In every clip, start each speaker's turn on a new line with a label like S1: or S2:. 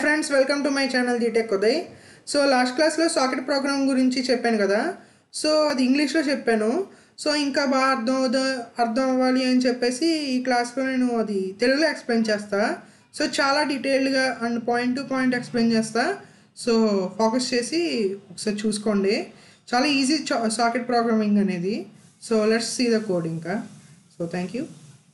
S1: friends welcome to my channel జీటెక్ Uday so last క్లాస్లో socket program గురించి చెప్పాను కదా సో అది ఇంగ్లీష్లో చెప్పాను సో ఇంకా బాగా అర్థం అవుదా అర్థం అవ్వాలి అని చెప్పేసి ఈ క్లాస్లో నేను అది తెలుగులో ఎక్స్ప్లెయిన్ చేస్తా సో చాలా డీటెయిల్డ్గా and point to point explain చేస్తా సో ఫోకస్ చేసి ఒకసారి చూసుకోండి చాలా ఈజీ సాకెట్ ప్రోగ్రామింగ్ అనేది so let's see the code ఇంకా సో థ్యాంక్ యూ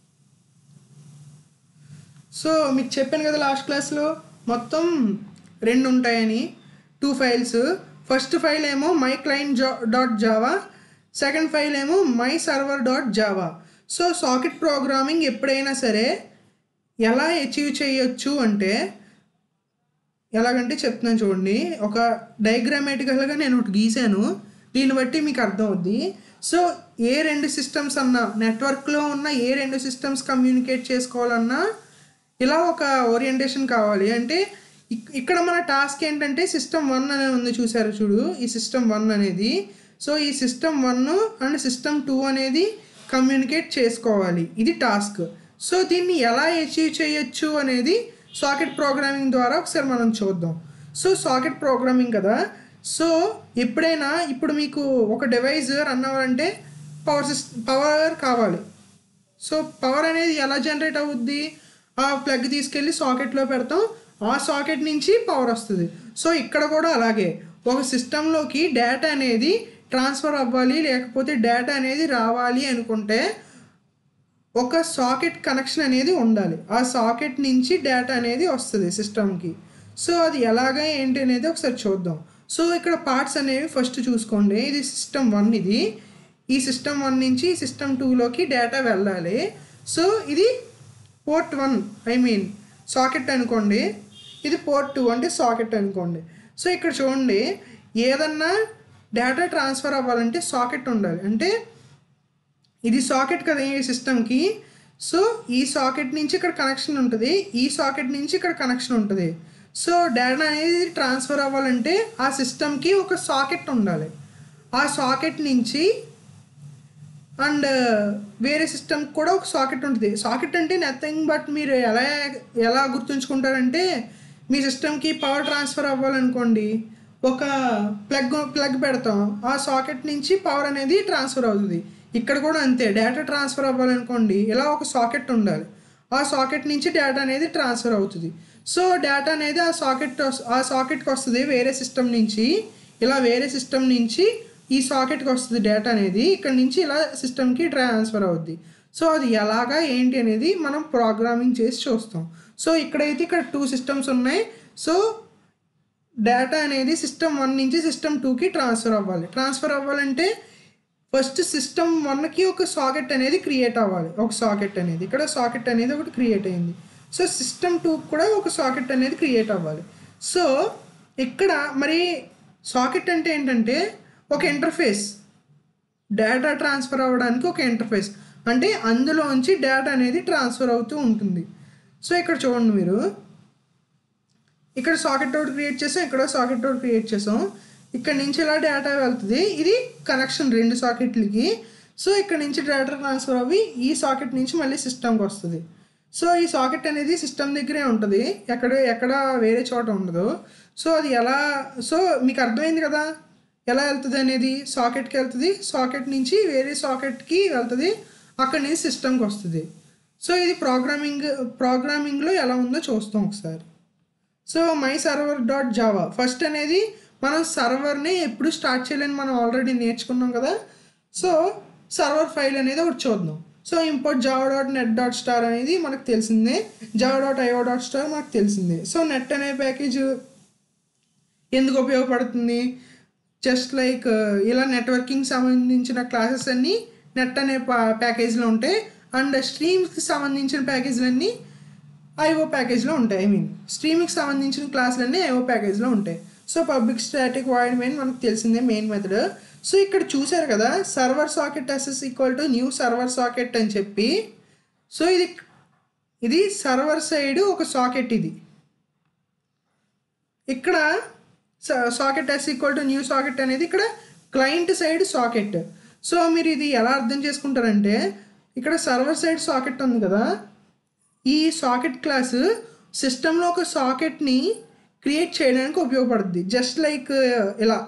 S1: సో మీకు చెప్పాను కదా లాస్ట్ క్లాస్లో మొత్తం రెండు ఉంటాయని టూ ఫైల్స్ ఫస్ట్ ఫైల్ ఏమో మై క్లైంట్ జా డాట్ జావా సెకండ్ ఫైల్ ఏమో my server dot Java so socket programming ఎప్పుడైనా సరే ఎలా అచీవ్ చేయొచ్చు అంటే ఎలాగంటే చెప్తున్నాను చూడండి ఒక డయాగ్రామేటికల్గా నేను ఒకటి గీసాను దీన్ని బట్టి మీకు అర్థం అవుద్ది సో ఏ రెండు సిస్టమ్స్ అన్నా నెట్వర్క్లో ఉన్న ఏ రెండు సిస్టమ్స్ కమ్యూనికేట్ చేసుకోవాలన్నా ఇలా ఒక ఓరియంటేషన్ కావాలి అంటే ఇక్- ఇక్కడ మన టాస్క్ ఏంటంటే సిస్టమ్ వన్ అనేది ఉంది చూసారు చూడు ఈ సిస్టమ్ వన్ అనేది సో ఈ system one and system two అనేది కమ్యూనికేట్ చేసుకోవాలి ఇది టాస్క్ సో దీన్ని ఎలా అచీవ్ చేయొచ్చు అనేది సాకెట్ ప్రోగ్రామింగ్ ద్వారా ఒకసారి మనం చూద్దాం సో సాకెట్ ప్రోగ్రామింగ్ కదా సో ఎప్పుడైనా ఇప్పుడు మీకు ఒక డివైస్ రన్ అవ్వాలంటే పవర్ సిస్టమ్ పవర్ కావాలి సో పవర్ అనేది ఎలా జనరేట్ అవుద్ది ఆ ప్లగ్ తీసుకెళ్ళి సాకెట్లో పెడతాం ఆ సాకెట్ నుంచి పవర్ వస్తుంది సో ఇక్కడ కూడా అలాగే ఒక సిస్టంలోకి డేటా అనేది ట్రాన్స్ఫర్ అవ్వాలి లేకపోతే డేటా అనేది రావాలి అనుకుంటే ఒక సాకెట్ కనెక్షన్ అనేది ఉండాలి ఆ సాకెట్ నుంచి డేటా అనేది వస్తుంది సిస్టమ్కి సో అది ఎలాగా ఏంటి అనేది ఒకసారి చూద్దాం సో ఇక్కడ పార్ట్స్ అనేవి ఫస్ట్ చూసుకోండి ఇది సిస్టమ్ వన్ ఇది ఈ సిస్టమ్ వన్ నుంచి సిస్టమ్ టూలోకి డేటా వెళ్ళాలి సో ఇది port one I mean socket అనుకోండి ఇది పోర్ట్ టూ అంటే సాకెట్ అనుకోండి సో ఇక్కడ చూడండి ఏదన్నా డేటా ట్రాన్స్ఫర్ అవ్వాలంటే సాకెట్ ఉండాలి అంటే ఇది సాకెట్ కదా ఈ సిస్టమ్కి సో ఈ సాకెట్ నుంచి ఇక్కడ కనెక్షన్ ఉంటుంది ఈ సాకెట్ నుంచి ఇక్కడ కనెక్షన్ ఉంటుంది సో డేటా అనేది ట్రాన్స్ఫర్ అవ్వాలంటే ఆ సిస్టమ్కి ఒక సాకెట్ ఉండాలి ఆ సాకెట్ నుంచి అండ్ వేరే సిస్టమ్ కూడా ఒక సాకెట్ ఉంటుంది సాకెట్ అంటే నథింగ్ బట్ మీరు ఎలా ఎలా గుర్తుంచుకుంటారంటే మీ సిస్టమ్కి పవర్ ట్రాన్స్ఫర్ అవ్వాలనుకోండి ఒక ప్లగ్ ప్లగ్ పెడతాం ఆ సాకెట్ నుంచి పవర్ అనేది ట్రాన్స్ఫర్ అవుతుంది ఇక్కడ కూడా అంతే డేటా ట్రాన్స్ఫర్ అవ్వాలనుకోండి ఇలా ఒక సాకెట్ ఉండాలి ఆ సాకెట్ నుంచి డేటా అనేది ట్రాన్స్ఫర్ అవుతుంది సో డేటా అనేది ఆ సాకెట్ ఆ సాకెట్కి వస్తుంది వేరే సిస్టమ్ నుంచి ఇలా వేరే సిస్టమ్ నుంచి ఈ సాకెట్కి వస్తుంది డేటా అనేది ఇక్కడ నుంచి ఇలా సిస్టమ్కి ట్రాన్స్ఫర్ అవుద్ది సో అది ఎలాగా ఏంటి అనేది మనం ప్రోగ్రామింగ్ చేసి చూస్తాం సో ఇక్కడైతే ఇక్కడ టూ సిస్టమ్స్ ఉన్నాయి సో డేటా అనేది సిస్టమ్ వన్ నుంచి సిస్టమ్ టూకి ట్రాన్స్ఫర్ అవ్వాలి ట్రాన్స్ఫర్ అవ్వాలంటే ఫస్ట్ సిస్టమ్ వన్కి ఒక సాకెట్ అనేది క్రియేట్ అవ్వాలి ఒక సాకెట్ అనేది ఇక్కడ సాకెట్ అనేది ఒకటి క్రియేట్ అయింది సో సిస్టమ్ టూకి కూడా ఒక సాకెట్ అనేది క్రియేట్ అవ్వాలి సో ఇక్కడ మరి సాకెట్ అంటే ఏంటంటే ఒక ఇంటర్ఫేస్ డేటా ట్రాన్స్ఫర్ అవ్వడానికి ఒక ఇంటర్ఫేస్ అంటే అందులోంచి డేటా అనేది ట్రాన్స్ఫర్ అవుతూ ఉంటుంది సో ఇక్కడ చూడండి మీరు ఇక్కడ సాకెట్ ఒకటి క్రియేట్ చేసాం ఇక్కడ సాకెట్ ఒకటి క్రియేట్ చేసాం ఇక్కడ నుంచి ఇలా డేటా వెళ్తుంది ఇది కనెక్షన్ రెండు సాకెట్లకి సో ఇక్కడ నుంచి డేటా ట్రాన్స్ఫర్ అవ్వి ఈ సాకెట్ నుంచి మళ్ళీ సిస్టమ్కి వస్తుంది సో ఈ సాకెట్ అనేది సిస్టమ్ దగ్గరే ఉంటుంది ఎక్కడ ఎక్కడ వేరే చోట ఉండదు సో అది ఎలా సో మీకు అర్థమైంది కదా ఎలా వెళ్తుంది అనేది సాకెట్కి వెళ్తుంది సాకెట్ నుంచి వేరే సాకెట్కి వెళ్తుంది అక్కడి నుంచి సిస్టమ్కి వస్తుంది సో ఇది ప్రోగ్రామింగ్ ప్రోగ్రామింగ్లో ఎలా ఉందో చూస్తాం ఒకసారి so my server dot Java first అనేది మనం సర్వర్ని ఎప్పుడు స్టార్ట్ చేయాలని మనం ఆల్రెడీ నేర్చుకున్నాం కదా సో సర్వర్ ఫైల్ అనేది ఒకటి చూద్దాం so import Java dot net dot star అనేది మనకు తెలిసిందే Java dot IO dot star మనకు తెలిసిందే సో నెట్ అనే ప్యాకేజ్ ఎందుకు ఉపయోగపడుతుంది జస్ట్ లైక్ ఇలా నెట్వర్కింగ్ సంబంధించిన క్లాసెస్ అన్నీ నెట్ అనే ప్యాకేజ్లో ఉంటాయి అండ్ స్ట్రీమ్స్కి సంబంధించిన ప్యాకేజీలన్నీ ఐఓ ప్యాకేజ్లో ఉంటాయి ఐ మీన్ స్ట్రీమింగ్కి సంబంధించిన క్లాసులన్నీ ఐఓ ప్యాకేజ్లో ఉంటాయి so public static void main మనకు తెలిసిందే మెయిన్ మెథడ్ సో ఇక్కడ చూసారు కదా server socket SS equal to new server socket అని చెప్పి సో ఇది ఇది సర్వర్ సైడ్ ఒక సాకెట్ ఇది ఇక్కడ socket S equal to new socket అనేది ఇక్కడ క్లయింట్ సైడ్ సాకెట్ సో మీరు ఇది ఎలా అర్థం చేసుకుంటారంటే ఇక్కడ సర్వర్ సైడ్ సాకెట్ ఉంది కదా ఈ సాకెట్ క్లాస్ సిస్టంలో ఒక సాకెట్ని క్రియేట్ చేయడానికి ఉపయోగపడుతుంది జస్ట్ లైక్ ఇలా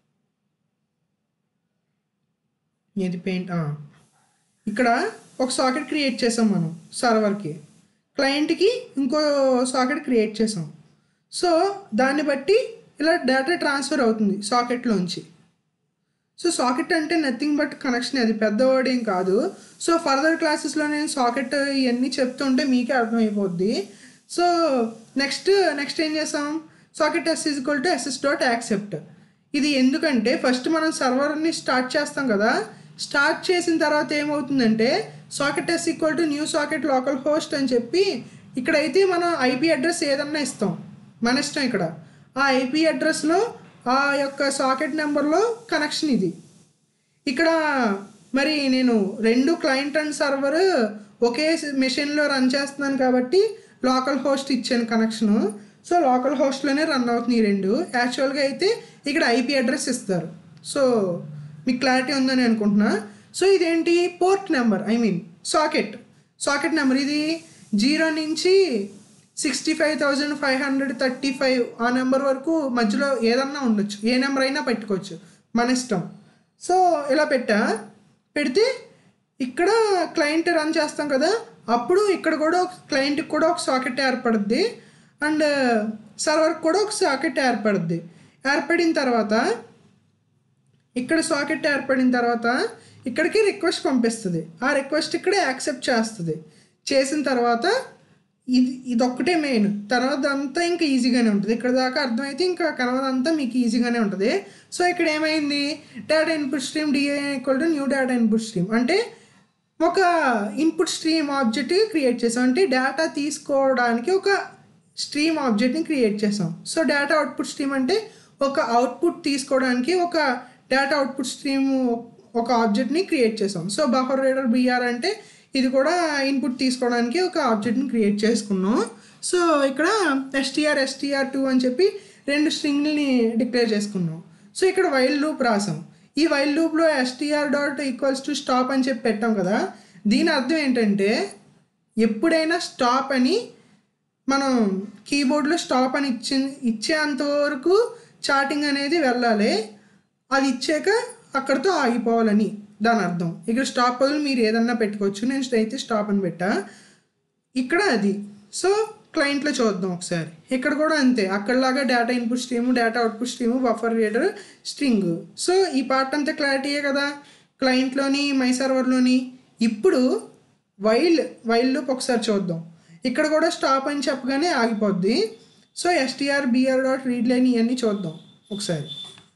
S1: ఇది పెయింట్ ఇక్కడ ఒక సాకెట్ క్రియేట్ చేసాం మనం సర్వర్కి క్లయింట్కి ఇంకో సాకెట్ క్రియేట్ చేసాం సో దాన్ని బట్టి ఇలా డేటా ట్రాన్స్ఫర్ అవుతుంది సాకెట్లోంచి సో సాకెట్ అంటే నథింగ్ బట్ కనెక్షన్ అది పెద్ద వర్డ్ ఏం కాదు సో ఫర్దర్ క్లాసెస్లో నేను సాకెట్ ఇవన్నీ చెప్తుంటే మీకే అర్థమైపోద్ది సో నెక్స్ట్ నెక్స్ట్ ఏం చేసాం socket S is equal to SS dot accept ఇది ఎందుకంటే ఫస్ట్ మనం సర్వర్ని స్టార్ట్ చేస్తాం కదా స్టార్ట్ చేసిన తర్వాత ఏమవుతుందంటే socket S equal to new socket local host అని చెప్పి ఇక్కడైతే మనం ఐపీ అడ్రస్ ఏదన్నా ఇస్తాం మన ఇష్టం ఇక్కడ ఆ ఐపీ అడ్రస్లో ఆ యొక్క సాకెట్ నెంబర్లో కనెక్షన్ ఇది ఇక్కడ మరి నేను రెండు క్లయింట్ అండ్ సర్వర్ ఒకే మెషిన్లో రన్ చేస్తున్నాను కాబట్టి లోకల్ హోస్ట్ ఇచ్చాను కనెక్షను సో లోకల్ హోస్ట్లోనే రన్ అవుతుంది ఈ రెండు యాక్చువల్గా అయితే ఇక్కడ ఐపీ అడ్రస్ ఇస్తారు సో మీకు క్లారిటీ ఉందని అనుకుంటున్నా సో ఇదేంటి port number I mean socket socket number ఇది జీరో నుంచి sixty five thousand five hundred thirty five ఆ నెంబర్ వరకు మధ్యలో ఏదన్నా ఉండొచ్చు ఏ నెంబర్ అయినా పెట్టుకోవచ్చు మన ఇష్టం సో ఇలా పెట్టా పెడితే ఇక్కడ క్లయింట్ రన్ చేస్తాం కదా అప్పుడు ఇక్కడ కూడా ఒక క్లయింట్కి కూడా ఒక సాకెట్ ఏర్పడుద్ది అండ్ సర్వర్కి కూడా ఒక సాకెట్ ఏర్పడుద్ది ఏర్పడిన తర్వాత ఇక్కడ సాకెట్ ఏర్పడిన తర్వాత ఇక్కడికి రిక్వెస్ట్ పంపిస్తుంది ఆ రిక్వెస్ట్ ఇక్కడ యాక్సెప్ట్ చేస్తుంది చేసిన తర్వాత ఇది ఇదొక్కటే మెయిన్ తర్వాత అంతా ఇంకా ఈజీగానే ఉంటుంది ఇక్కడ దాకా అర్థమైతే ఇంకా కనవద అంతా మీకు ఈజీగానే ఉంటుంది సో ఇక్కడ ఏమైంది data input stream DA equal to new data input stream అంటే ఒక ఇన్పుట్ స్ట్రీమ్ ఆబ్జెక్ట్ క్రియేట్ చేసాం అంటే డేటా తీసుకోవడానికి ఒక స్ట్రీమ్ ఆబ్జెక్ట్ని క్రియేట్ చేసాం సో డేటా అవుట్పుట్ స్ట్రీమ్ అంటే ఒక అవుట్పుట్ తీసుకోవడానికి ఒక డేటా అవుట్పుట్ స్ట్రీమ్ ఒక ఆబ్జెక్ట్ని క్రియేట్ చేసాం సో బఫర్ రీడర్ బిఆర్ అంటే ఇది కూడా ఇన్పుట్ తీసుకోవడానికి ఒక ఆబ్జెక్ట్ని క్రియేట్ చేసుకున్నాం సో ఇక్కడ ఎస్టీఆర్ ఎస్టీఆర్ టూ అని చెప్పి రెండు స్ట్రింగ్ని డిక్లేర్ చేసుకున్నాం సో ఇక్కడ వైల్డ్ లూప్ రాసాం ఈ వైల్డ్ లూప్లో STR dot equals to stop అని చెప్పి పెట్టాం కదా దీని అర్థం ఏంటంటే ఎప్పుడైనా స్టాప్ అని మనం కీబోర్డ్లో స్టాప్ అని ఇచ్చి ఇచ్చేంత వరకు చాటింగ్ అనేది వెళ్ళాలి అది ఇచ్చాక అక్కడితో ఆగిపోవాలని దాని అర్థం ఇక్కడ స్టాప్ బదులు మీరు ఏదన్నా పెట్టుకోవచ్చు నేను అయితే స్టాప్ అని పెట్టా ఇక్కడ అది సో క్లయింట్లో చూద్దాం ఒకసారి ఇక్కడ కూడా అంతే అక్కడలాగా data input stream data output stream buffer reader string so ఈ పార్ట్ అంతా క్లారిటీయే కదా క్లయింట్లోని మై సర్వర్లోని ఇప్పుడు వైల్ వైల్ లూప్ ఒకసారి చూద్దాం ఇక్కడ కూడా స్టాప్ అని చెప్పగానే ఆగిపోద్ది so STR BR dot read line ఇవన్నీ చూద్దాం ఒకసారి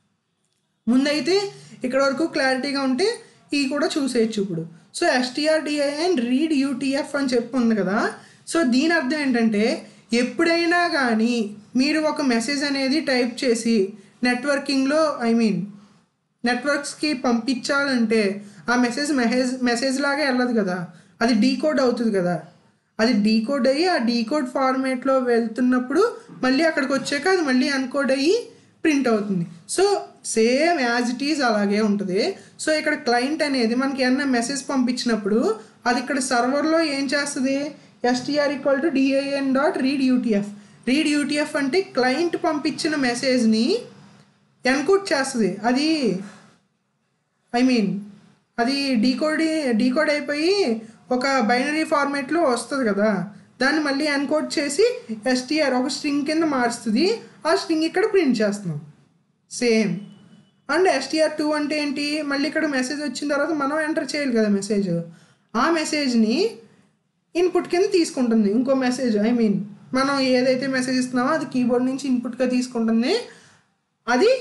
S1: ముందైతే ఇక్కడ వరకు క్లారిటీగా ఉంటే ఇవి కూడా చూసేయచ్చు ఇప్పుడు so STR DIN read UTF అని చెప్పి ఉంది కదా సో దీని అర్థం ఏంటంటే ఎప్పుడైనా కానీ మీరు ఒక మెసేజ్ అనేది టైప్ చేసి నెట్వర్కింగ్లో ఐ మీన్ నెట్వర్క్స్కి పంపించాలంటే ఆ మెసేజ్ మెసేజ్ మెసేజ్ లాగా వెళ్ళదు కదా అది డీకోడ్ అవుతుంది కదా అది డీకోడ్ అయ్యి ఆ డీకోడ్ ఫార్మేట్లో వెళ్తున్నప్పుడు మళ్ళీ అక్కడికి వచ్చాక అది మళ్ళీ అన్కోడ్ అయ్యి ప్రింట్ అవుతుంది so same as it is అలాగే ఉంటుంది సో ఇక్కడ క్లయింట్ అనేది మనకి ఏమన్నా మెసేజ్ పంపించినప్పుడు అది ఇక్కడ సర్వర్లో ఏం చేస్తుంది STR equal to DIN dot read UTF read UTF అంటే క్లయింట్ పంపించిన మెసేజ్ని ఎన్కోడ్ చేస్తుంది అది ఐ మీన్ అది డీకోడ్ డీకోడ్ అయిపోయి ఒక బైనరీ ఫార్మేట్లో వస్తుంది కదా దాన్ని మళ్ళీ ఎన్కోడ్ చేసి ఎస్టీఆర్ ఒక స్ట్రింగ్ కింద మారుస్తుంది ఆ స్ట్రింగ్ ఇక్కడ ప్రింట్ చేస్తున్నాం సేమ్ అండ్ ఎస్టీఆర్ టూ అంటే ఏంటి మళ్ళీ ఇక్కడ మెసేజ్ వచ్చిన తర్వాత మనం ఎంటర్ చేయాలి కదా మెసేజ్ ఆ మెసేజ్ని ఇన్పుట్ కింద తీసుకుంటుంది ఇంకో మెసేజ్ ఐ మీన్ మనం ఏదైతే మెసేజ్ ఇస్తున్నామో అది కీబోర్డ్ నుంచి ఇన్పుట్గా తీసుకుంటుంది అది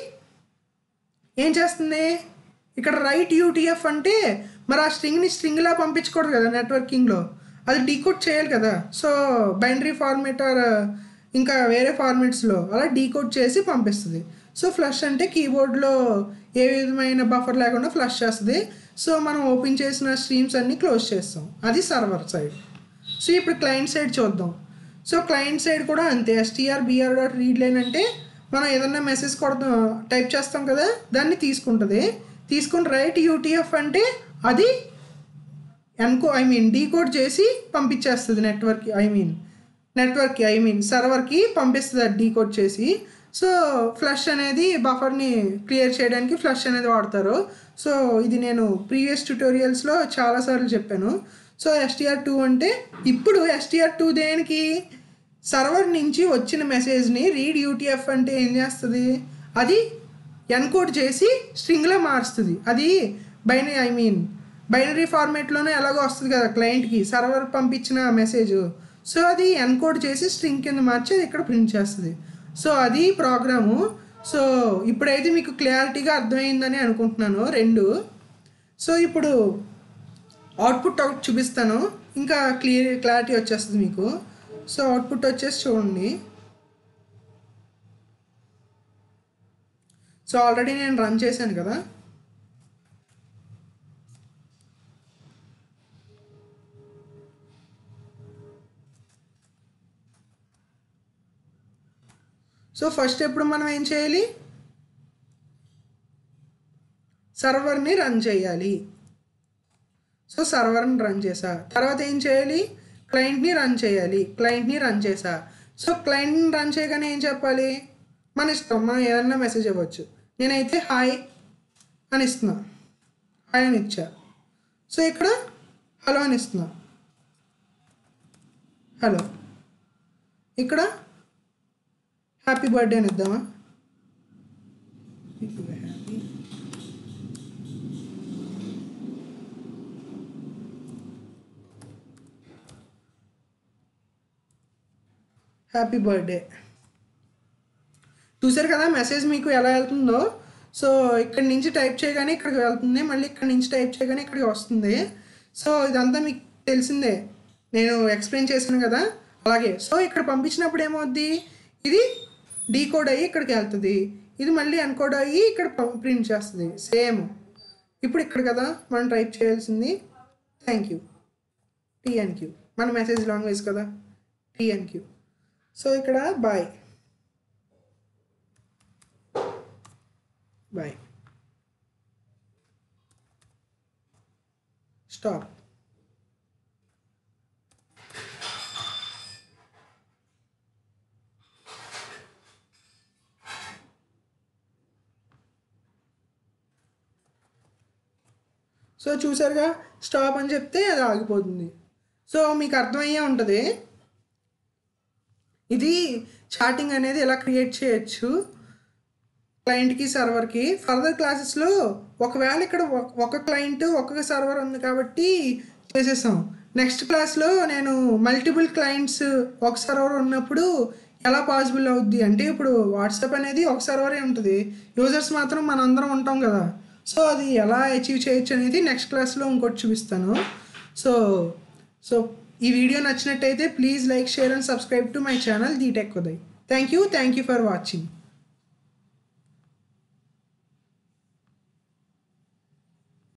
S1: ఏం చేస్తుంది ఇక్కడ రైట్ యూటీఎఫ్ అంటే మరి ఆ స్ట్రింగ్ని స్ట్రింగ్లా పంపించకూడదు కదా నెట్వర్కింగ్లో అది డీకోడ్ చేయాలి కదా సో బైనరీ ఫార్మేట్ ఆర్ ఇంకా వేరే ఫార్మేట్స్లో అలా డీకోడ్ చేసి పంపిస్తుంది సో ఫ్లష్ అంటే కీబోర్డ్లో ఏ విధమైన బఫర్ లేకుండా ఫ్లష్ చేస్తుంది సో మనం ఓపెన్ చేసిన స్ట్రీమ్స్ అన్నీ క్లోజ్ చేస్తాం అది సర్వర్ సైడ్ సో ఇప్పుడు క్లయింట్ సైడ్ చూద్దాం సో క్లయింట్ సైడ్ కూడా అంతే STR BR dot read line అంటే మనం ఏదన్నా మెసేజ్ కొడతాం టైప్ చేస్తాం కదా దాన్ని తీసుకుంటుంది తీసుకుని రైట్ యూటీఎఫ్ అంటే అది ఎన్కో ఐ మీన్ డీకోడ్ చేసి పంపించేస్తుంది నెట్వర్క్ ఐ మీన్ నెట్వర్క్కి ఐ మీన్ సర్వర్కి పంపిస్తుంది అది డీకోడ్ చేసి సో ఫ్లష్ అనేది బఫర్ని క్లియర్ చేయడానికి ఫ్లష్ అనేది వాడతారు సో ఇది నేను ప్రీవియస్ ట్యూటోరియల్స్లో చాలాసార్లు చెప్పాను సో ఎస్టీఆర్ టూ అంటే ఇప్పుడు ఎస్టీఆర్ టూ దేనికి సర్వర్ నుంచి వచ్చిన మెసేజ్ని రీడ్ యూటీఎఫ్ అంటే ఏం చేస్తుంది అది ఎన్కోడ్ చేసి స్ట్రింగ్లో మారుస్తుంది అది బైనరీ ఐ మీన్ బైనరీ ఫార్మేట్లోనే ఎలాగో వస్తుంది కదా క్లయింట్కి సర్వర్ పంపించిన మెసేజ్ సో అది ఎన్కోడ్ చేసి స్ట్రింగ్ కింద మార్చి అది ఇక్కడ ప్రింట్ చేస్తుంది సో అది ప్రోగ్రాము సో ఇప్పుడైతే మీకు క్లారిటీగా అర్థమైందని అనుకుంటున్నాను రెండు సో ఇప్పుడు అవుట్పుట్ ఒకటి చూపిస్తాను ఇంకా క్లియర్ క్లారిటీ వచ్చేస్తుంది మీకు సో అవుట్పుట్ వచ్చేసి చూడండి సో ఆల్రెడీ నేను రన్ చేశాను కదా సో ఫస్ట్ ఎప్పుడు మనం ఏం చేయాలి సర్వర్ని రన్ చేయాలి సో సర్వర్ని రన్ చేసా తర్వాత ఏం చేయాలి క్లయింట్ని రన్ చేయాలి క్లయింట్ని రన్ చేసా సో క్లయింట్ని రన్ చేయగానే ఏం చెప్పాలి మన ఇష్టం మనం ఏదన్నా మెసేజ్ ఇవ్వచ్చు నేనైతే హాయ్ అని ఇస్తున్నా హాయ్ అని ఇచ్చా సో ఇక్కడ హలో అని ఇస్తున్నా హలో ఇక్కడ హ్యాపీ బర్త్డే అని ఇద్దామా హ్యాపీ హ్యాపీ బర్త్డే చూసారు కదా మెసేజ్ మీకు ఎలా వెళ్తుందో సో ఇక్కడ నుంచి టైప్ చేయగానే ఇక్కడికి వెళ్తుంది మళ్ళీ ఇక్కడ నుంచి టైప్ చేయగానే ఇక్కడికి వస్తుంది సో ఇదంతా మీకు తెలిసిందే నేను ఎక్స్ప్లెయిన్ చేశాను కదా అలాగే సో ఇక్కడ పంపించినప్పుడు ఏమవుద్ది ఇది డీకోడ్ అయ్యి ఇక్కడికి వెళ్తుంది ఇది మళ్ళీ ఎన్కోడ్ అయ్యి ఇక్కడ ప్రింట్ చేస్తుంది సేమ్ ఇప్పుడు ఇక్కడ కదా మనం టైప్ చేయాల్సింది థ్యాంక్ యూ టీఎన్క్యూ మన మెసేజ్ లాంగ్వేజ్ కదా టీఎన్క్యూ సో ఇక్కడ బాయ్ బాయ్ స్టాప్ సో చూసారుగా స్టాప్ అని చెప్తే అది ఆగిపోతుంది సో మీకు అర్థమయ్యే ఉంటుంది ఇది చాటింగ్ అనేది ఎలా క్రియేట్ చేయొచ్చు క్లయింట్కి సర్వర్కి ఫర్దర్ క్లాసెస్లో ఒకవేళ ఇక్కడ ఒక- ఒక క్లయింట్ ఒక్కొక్క సర్వర్ ఉంది కాబట్టి చేసేసాం నెక్స్ట్ క్లాస్లో నేను మల్టిపుల్ క్లయింట్స్ ఒక సర్వర్ ఉన్నప్పుడు ఎలా పాసిబుల్ అవుద్ది అంటే ఇప్పుడు వాట్సాప్ అనేది ఒక సర్వరే ఉంటుంది యూజర్స్ మాత్రం మనందరం ఉంటాం కదా సో అది ఎలా అచీవ్ చేయొచ్చు అనేది నెక్స్ట్ క్లాస్లో ఇంకోటి చూపిస్తాను సో సో ఈ వీడియో నచ్చినట్టయితే please like share and subscribe to my channel the tech Uday thank you thank you for watching